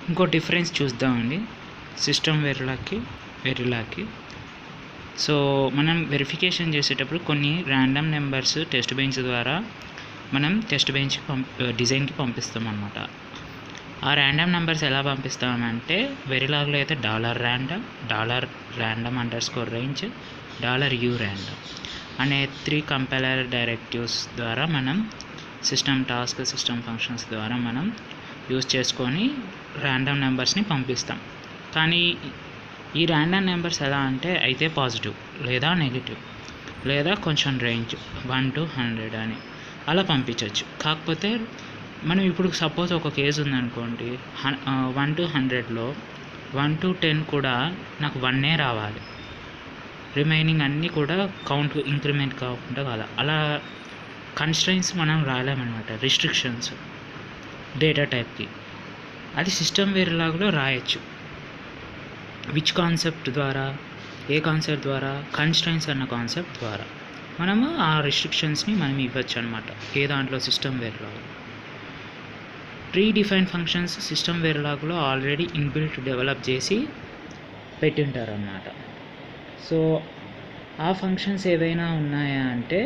ఇంకో డిఫరెన్స్ చూద్దామండి సిస్టమ్ వెరిలాకి వెరిలాకి సో మనం వెరిఫికేషన్ చేసేటప్పుడు కొన్ని ర్యాండమ్ నెంబర్స్ టెస్ట్ బెంచ్ ద్వారా మనం టెస్ట్ బెంచ్కి పంప్ డిజైన్కి పంపిస్తాం అనమాట ఆ ర్యాండమ్ నెంబర్స్ ఎలా పంపిస్తామంటే వెరిలాగ్లో అయితే dollar random dollar random underscore range dollar U random అనే త్రీ కంపైలర్ డైరెక్టివ్స్ ద్వారా మనం సిస్టమ్ టాస్క్ సిస్టమ్ ఫంక్షన్స్ ద్వారా మనం యూజ్ చేసుకొని ర్యాండమ్ నెంబర్స్ని పంపిస్తాం కానీ ఈ ర్యాండమ్ నెంబర్స్ ఎలా అంటే అయితే పాజిటివ్ లేదా నెగిటివ్ లేదా కొంచెం రేంజ్ వన్ టు హండ్రెడ్ అని అలా పంపించవచ్చు కాకపోతే మనం ఇప్పుడు సపోజ్ ఒక కేసు ఉందనుకోండి వన్ టు హండ్రెడ్లో వన్ టు టెన్ కూడా నాకు వన్నే రావాలి రిమైనింగ్ అన్నీ కూడా కౌంట్ ఇంక్రిమెంట్ కాకుండా కాదు అలా కన్స్ట్రైన్స్ మనం రాయలేమన్నమాట రిస్ట్రిక్షన్స్ డేటా టైప్కి అది సిస్టమ్ వేరేలాగలో రాయొచ్చు విచ్ కాన్సెప్ట్ ద్వారా ఏ కాన్సెప్ట్ ద్వారా కన్స్ట్రైన్స్ అన్న కాన్సెప్ట్ ద్వారా మనము ఆ రిస్ట్రిక్షన్స్ని మనం ఇవ్వచ్చు అనమాట ఏ దాంట్లో system Verilog pre define functions system వేర్లాగ్లో ఆల్రెడీ ఇన్బిల్ట్ డెవలప్ చేసి పెట్టింటారు అన్నమాట సో ఆ ఫంక్షన్స్ ఏవైనా ఉన్నాయా అంటే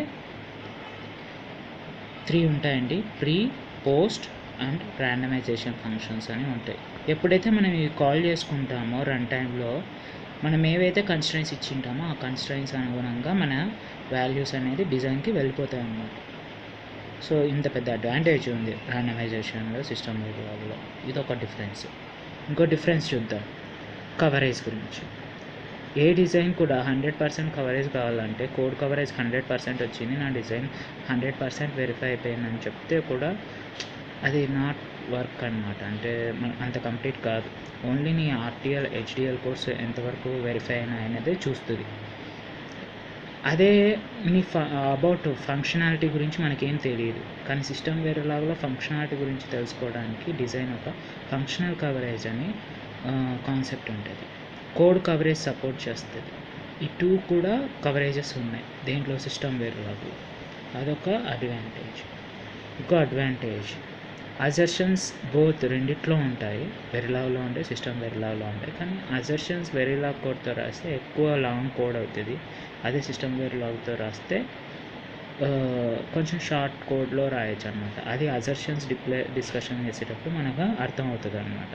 త్రీ ఉంటాయండి pre post and randomisation functions అని ఉంటాయి ఎప్పుడైతే మనం ఇవి కాల్ చేసుకుంటామో రన్ టైంలో మనం ఏవైతే కన్స్ట్రైన్స్ ఇచ్చింటామో ఆ కన్స్ట్రైన్స్ అనుగుణంగా మన వాల్యూస్ అనేది డిజైన్కి వెళ్ళిపోతాయి అన్నమాట సో ఇంత పెద్ద అడ్వాంటేజ్ ఉంది ర్యాండమైజేషన్లో సిస్టమ్ వేరియబుల్లో ఇది ఒక డిఫరెన్స్ ఇంకో డిఫరెన్స్ చూద్దాం కవరేజ్ గురించి ఏ డిజైన్ కూడా హండ్రెడ్ పర్సెంట్ కవరేజ్ కావాలంటే కోడ్ కవరేజ్ హండ్రెడ్ పర్సెంట్ వచ్చింది నా డిజైన్ హండ్రెడ్ పర్సెంట్ వెరిఫై అయిపోయిందని చెప్తే కూడా అది నాట్ వర్క్ అనమాట అంటే మన- అంత కంప్లీట్ కాదు ఓన్లీ నీ ఆర్టీఎల్ హెచ్డిఎల్ కోర్స్ ఎంతవరకు వెరిఫై అయినా అనేది చూస్తుంది అదే నీ ఫ అబౌట్ ఫంక్షనాలిటీ గురించి మనకేం తెలియదు కానీ సిస్టమ్ వేరేలాగా ఫంక్షనాలిటీ గురించి తెలుసుకోవడానికి డిజైన్ ఒక ఫంక్షనల్ కవరేజ్ అని కాన్సెప్ట్ ఉంటుంది కోడ్ కవరేజ్ సపోర్ట్ చేస్తుంది ఈ టూ కూడా కవరేజెస్ ఉన్నాయి దేంట్లో సిస్టమ్ వేరేలాగా అదొక అడ్వాంటేజ్ ఇంకో అడ్వాంటేజ్ అజర్షన్స్ బోత్ రెండిట్లో ఉంటాయి వెరిలాగ్లో ఉంటాయి సిస్టమ్ వెరిలాగ్లో ఉంటాయి కానీ అజర్షన్స్ వెరిలాగ్ కోడ్తో రాస్తే ఎక్కువ లాంగ్ కోడ్ అవుతుంది అదే సిస్టమ్ వెరిలాగ్తో రాస్తే ఆ, కొంచెం షార్ట్ కోడ్లో రాయొచ్చు అనమాట అది అజర్షన్స్ డిప్లే డిస్కషన్ చేసేటప్పుడు మనకు అర్థమవుతుంది అనమాట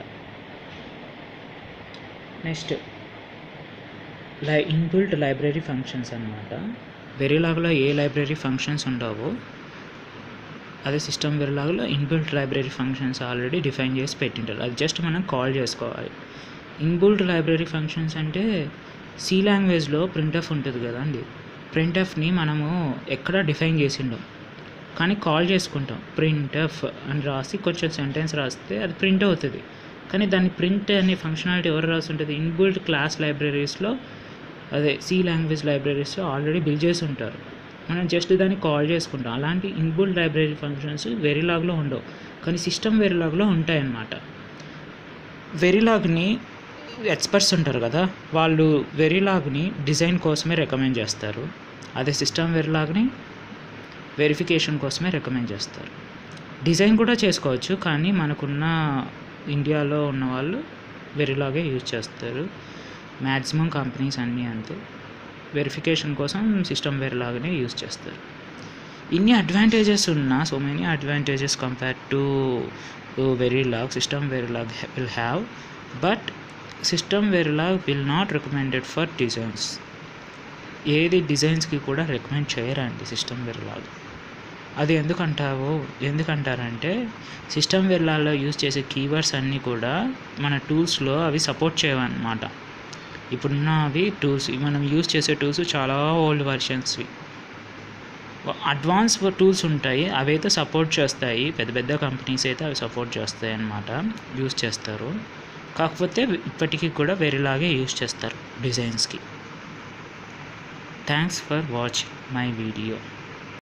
నెక్స్ట్ లై ఇన్బిల్ట్ లైబ్రరీ ఫంక్షన్స్ అనమాట వెరిలాగ్లో ఏ లైబ్రరీ ఫంక్షన్స్ ఉండవో అదే సిస్టమ్ వెరిలాగ్లో inbuilt library functions already define చేసి పెట్టింటారు అది జస్ట్ మనం కాల్ చేసుకోవాలి ఇన్బిల్ట్ లైబ్రరీ ఫంక్షన్స్ అంటే సి లాంగ్వేజ్లో ప్రింట్ఎఫ్ ఉంటుంది కదండి ప్రింట్ఎఫ్ని మనము ఎక్కడ డిఫైన్ చేసిండం కానీ కాల్ చేసుకుంటాం ప్రింట్ఎఫ్ అని రాసి కొంచెం సెంటెన్స్ రాస్తే అది ప్రింట్ అవుతుంది కానీ దాన్ని ప్రింట్ అనే ఫంక్షనాలిటీ ఎవరు రాసి ఉంటుంది ఇన్బిల్ట్ క్లాస్ లైబ్రరీస్లో అదే సి లాంగ్వేజ్ లైబ్రరీస్లో ఆల్రెడీ బిల్డ్ చేసి ఉంటారు మనం జస్ట్ దాన్ని కాల్ చేసుకుంటాం అలాంటి ఇన్బుల్ట్ లైబ్రరీ ఫంక్షన్స్ వెరీలాగ్లో ఉండవు కానీ సిస్టమ్ వెరీలాగ్లో ఉంటాయి అన్నమాట వెరీలాగ్ని ఎక్స్పర్ట్స్ ఉంటారు కదా వాళ్ళు వెరీలాగ్ని డిజైన్ కోసమే రికమెండ్ చేస్తారు అదే సిస్టమ్ వెరీలాగ్ని వెరిఫికేషన్ కోసమే రికమెండ్ చేస్తారు డిజైన్ కూడా చేసుకోవచ్చు కానీ మనకున్న ఇండియాలో ఉన్న వాళ్ళు వెరీలాగే యూజ్ చేస్తారు మ్యాక్సిమం కంపెనీస్ అన్నీ అంతే వెరిఫికేషన్ కోసం సిస్టమ్ వేర్ లాగానే యూజ్ చేస్తారు ఇన్ని అడ్వాంటేజెస్ ఉన్నా so many advantages compare to Verilog system Verilog will have but system Verilog will not recommended for designs ఏది డిజైన్స్కి కూడా రికమెండ్ చేయరండి సిస్టమ్ వెరీ లాగ్ అది ఎందుకంటావో ఎందుకంటారంటే సిస్టమ్ వెర్లాలో యూజ్ చేసే కీవర్డ్స్ అన్నీ కూడా మన టూల్స్లో అవి సపోర్ట్ చేయవన్నమాట ఇప్పుడున్న అవి టూల్స్ మనం యూజ్ చేసే టూల్స్ చాలా ఓల్డ్ వర్షన్స్వి అడ్వాన్స్ టూల్స్ ఉంటాయి అవి అయితే సపోర్ట్ చేస్తాయి పెద్ద పెద్ద కంపెనీస్ అయితే అవి సపోర్ట్ చేస్తాయి అన్నమాట యూజ్ చేస్తారు కాకపోతే ఇప్పటికీ కూడా వేరేలాగే యూజ్ చేస్తారు డిజైన్స్కి thanks for watching my video